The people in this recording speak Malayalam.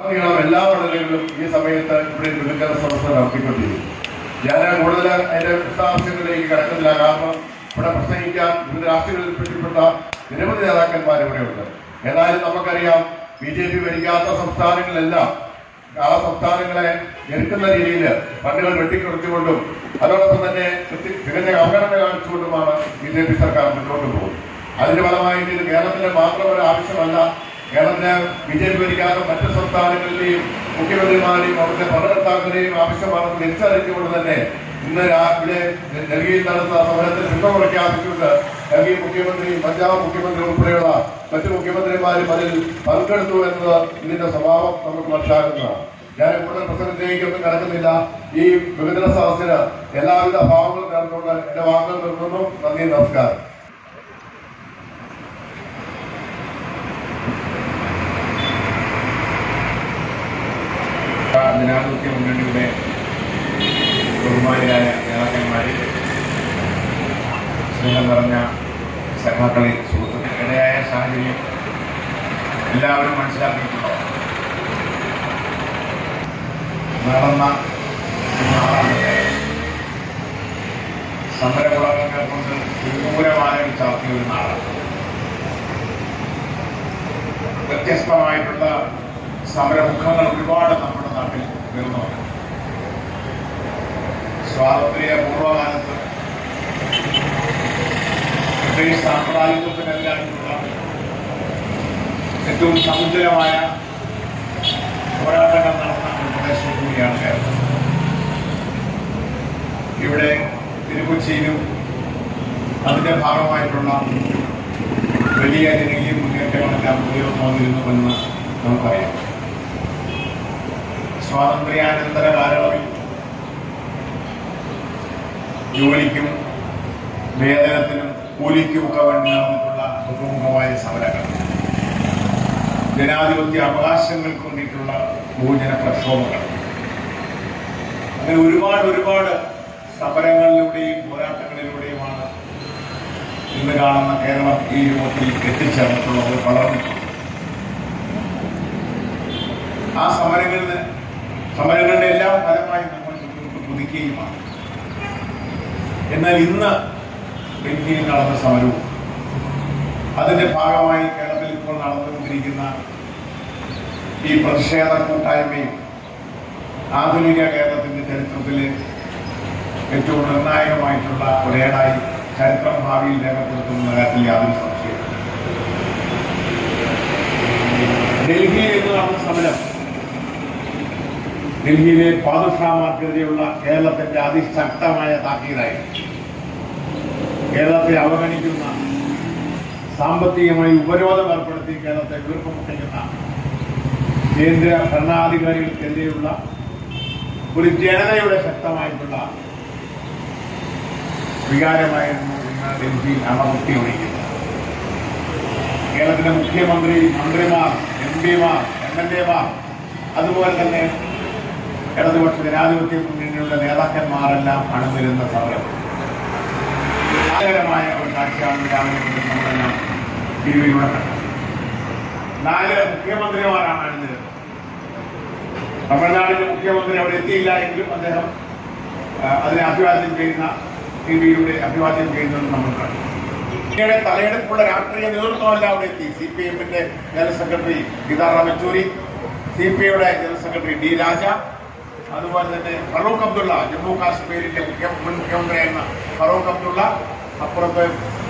അറിയണം എല്ലാ മണ്ഡലങ്ങളിലും ഈ സമയത്ത് ഇവിടെ വികസന സംസ്ഥ നടത്തിക്കൊണ്ടിരിക്കും ഞാൻ കൂടുതൽ അതിന്റെ വിശദാംശങ്ങളിലേക്ക് കടക്കുന്നില്ല കാരണം ഇവിടെ പ്രസംഗിക്കാൻ വിവിധ രാഷ്ട്രീയങ്ങളിൽ പെട്ടിപ്പെട്ട നിരവധി നേതാക്കന്മാർ ഇവിടെയുണ്ട് ഏതായാലും നമുക്കറിയാം ബി ജെ പി ഭരിക്കാത്ത സംസ്ഥാനങ്ങളിലെല്ലാം ആ സംസ്ഥാനങ്ങളെ ഞെരുക്കുന്ന രീതിയിൽ ഫണ്ടുകൾ വെട്ടിക്കുറച്ചുകൊണ്ടും അതോടൊപ്പം തന്നെ കൃത്യ- തികഞ്ഞ അവഗണന കാണിച്ചുകൊണ്ടുമാണ് ബി ജെ പി സർക്കാർ മുന്നോട്ട് പോകുന്നത് അതിന്റെ ഫലമായിട്ട് ഇത് കേരളത്തിലെ മാത്രം ഒരു ആവശ്യമല്ല കേരളത്തിലെ ബി ജെ പി ഭരിക്കാത്ത മറ്റ് സംസ്ഥാനങ്ങളിലെയും മുഖ്യമന്ത്രിമാരെയും അവിടുത്തെ ഭരണകർത്താക്കളെയും ആവശ്യമാണെന്ന് തിരിച്ചറിഞ്ഞുകൊണ്ട് തന്നെ ഇന്ന് രാവിലെ ഡൽഹിയിൽ നടന്ന സമരത്തിൽ പിന്തുണ പ്രഖ്യാപിച്ചുകൊണ്ട് ഡൽഹി മുഖ്യമന്ത്രി പഞ്ചാബ് മുഖ്യമന്ത്രി ഉൾപ്പെടെയുള്ള മറ്റു മുഖ്യമന്ത്രിമാരും അതിൽ പങ്കെടുത്തു എന്നത് ഇതിന്റെ സ്വഭാവം നമുക്ക് മനസ്സിലാക്കുന്നതാണ് ഞാൻ കൂടുതൽ പ്രസംഗത്തിലേക്കൊന്നും കടക്കുന്നില്ല ഈ വിഭജന സദസ്സിന് എല്ലാവിധ ഭാവങ്ങളും നേർന്നുകൊണ്ട് എന്റെ വാക്കുകൾ നിർത്തുന്നു നന്ദി നമസ്കാരം ജനാധിപത്യ മുന്നണിയുടെ ബഹുമാനിയായ നേതാക്കന്മാരെ സ്നേഹം നിറഞ്ഞ സഖാക്കളെ സുഹൃത്തുക്കൾ ഇടയായ സാഹചര്യം എല്ലാവരും മനസ്സിലാക്കിയിട്ടുണ്ടോ നടന്ന നാളാകട്ടെ സമരകുളങ്ങൾ കൊണ്ട് വിദൂരമായ ചാർത്തിയ ഒരു നാളാണ് വ്യത്യസ്തമായിട്ടുള്ള സമരമുഖങ്ങൾ ഒരുപാട് നമ്മുടെ നാട്ടിൽ ഉയർന്നു വന്നു സ്വാതന്ത്ര്യ പൂർവ്വകാലത്ത് ബ്രിട്ടീഷ് സാമ്രാജ്യത്വത്തിനെതിരായിട്ടുള്ള ഏറ്റവും സമുദ്രമായ പോരാട്ടങ്ങൾ നടന്ന ഒരു പ്രദേശം കൂടിയാണ് കേരളം ഇവിടെ തിരുക്കൊച്ചിയിലും അതിന്റെ ഭാഗമായിട്ടുള്ള വലിയ ജനകീയ മുന്നേറ്റങ്ങളെല്ലാം ഉയർന്നു വന്നിരുന്നുവെന്ന് നമുക്കറിയാം സ്വാതന്ത്ര്യാനന്തര കാലയളവിൽ ജോലിക്കും വേതനത്തിനും കൂലിക്കുമൊക്കെ വേണ്ടി നടന്നിട്ടുള്ള ബഹുമുഖമായ സമരങ്ങൾ ജനാധിപത്യ അവകാശങ്ങൾക്ക് വേണ്ടിയിട്ടുള്ള ഭൂജന പ്രക്ഷോഭങ്ങൾ അങ്ങനെ ഒരുപാട് ഒരുപാട് സമരങ്ങളിലൂടെയും പോരാട്ടങ്ങളിലൂടെയുമാണ് ഇന്ന് കാണുന്ന കേരളം ഈ രൂപത്തിൽ എത്തിച്ചേർന്നിട്ടുള്ളത് വളർന്നിട്ടുള്ളത് ആ സമരങ്ങളിൽ സമരങ്ങളുടെ എല്ലാം ഫലമായി നമ്മൾ മുന്നോട്ട് കുതിക്കുകയുമാണ് എന്നാൽ ഇന്ന് ഡൽഹിയിൽ നടന്ന സമരവും അതിന്റെ ഭാഗമായി കേരളത്തിൽ ഇപ്പോൾ നടന്നുകൊണ്ടിരിക്കുന്ന ഈ പ്രതിഷേധ കൂട്ടായ്മയും ആധുനിക കേരളത്തിന്റെ ചരിത്രത്തിലെ ഏറ്റവും നിർണായകമായിട്ടുള്ള ഒരേടായി ചരിത്രം ഭാവിയിൽ രേഖപ്പെടുത്തുന്ന കാര്യത്തിൽ യാതൊരു സംശയവും ഡൽഹിയിൽ ഇന്ന് നടന്ന സമരം ഡൽഹിയിലെ പാദുഷാമാർക്കെതിരെയുള്ള കേരളത്തിന്റെ അതിശക്തമായ താക്കീതായി കേരളത്തെ അവഗണിക്കുന്ന സാമ്പത്തികമായി ഉപരോധം ഏർപ്പെടുത്തി കേരളത്തെ വീർപ്പുമുട്ടിക്കുന്ന കേന്ദ്ര ഭരണാധികാരികൾക്കെതിരെയുള്ള ഒരു ജനതയുടെ ശക്തമായിട്ടുള്ള വികാരമായിരുന്നു ഇന്ന് ഡൽഹിയിൽ അമർത്തി ഒഴിക്കുന്നത് കേരളത്തിലെ മുഖ്യമന്ത്രി മന്ത്രിമാർ എം പിമാർ എം എൽ എമാർ അതുപോലെ തന്നെ ഇടതുപക്ഷ ജനാധിപത്യ മുന്നണിയുടെ നേതാക്കന്മാരെല്ലാം അണിനിരുന്ന സമരം ആകരമായ ഒരു കാഴ്ചയാണ് രാവിലെ മുതൽ നമ്മളെല്ലാം ടി വിയിലൂടെ കണ്ടത് നാല് മുഖ്യമന്ത്രിമാരാണ് അണിനിരുന്നത് തമിഴ്നാടിന്റെ മുഖ്യമന്ത്രി അവിടെ എത്തിയില്ല എങ്കിലും അദ്ദേഹം ആ, അതിനെ അഭിവാദ്യം ചെയ്യുന്ന ടി വിയിലൂടെ അഭിവാദ്യം ചെയ്യുന്നത് നമ്മൾ കണ്ടു ഇന്ത്യയുടെ തലയെടുപ്പുള്ള രാഷ്ട്രീയ നേതൃത്വമല്ല അവിടെ എത്തി സി പി എമ്മിന്റെ general secretary Sitaram Yechury C P ഐയുടെ ജനറൽ സെക്രട്ടറി ഡി രാജ അതുപോലെ തന്നെ ഫറൂഖ് അബ്ദുള്ള ജമ്മു കാശ്മീരിന്റെ മുഖ്യ മുൻ മുഖ്യമന്ത്രിയായിരുന്ന ഫറൂഖ് അബ്ദുള്ള അപ്പുറത്ത്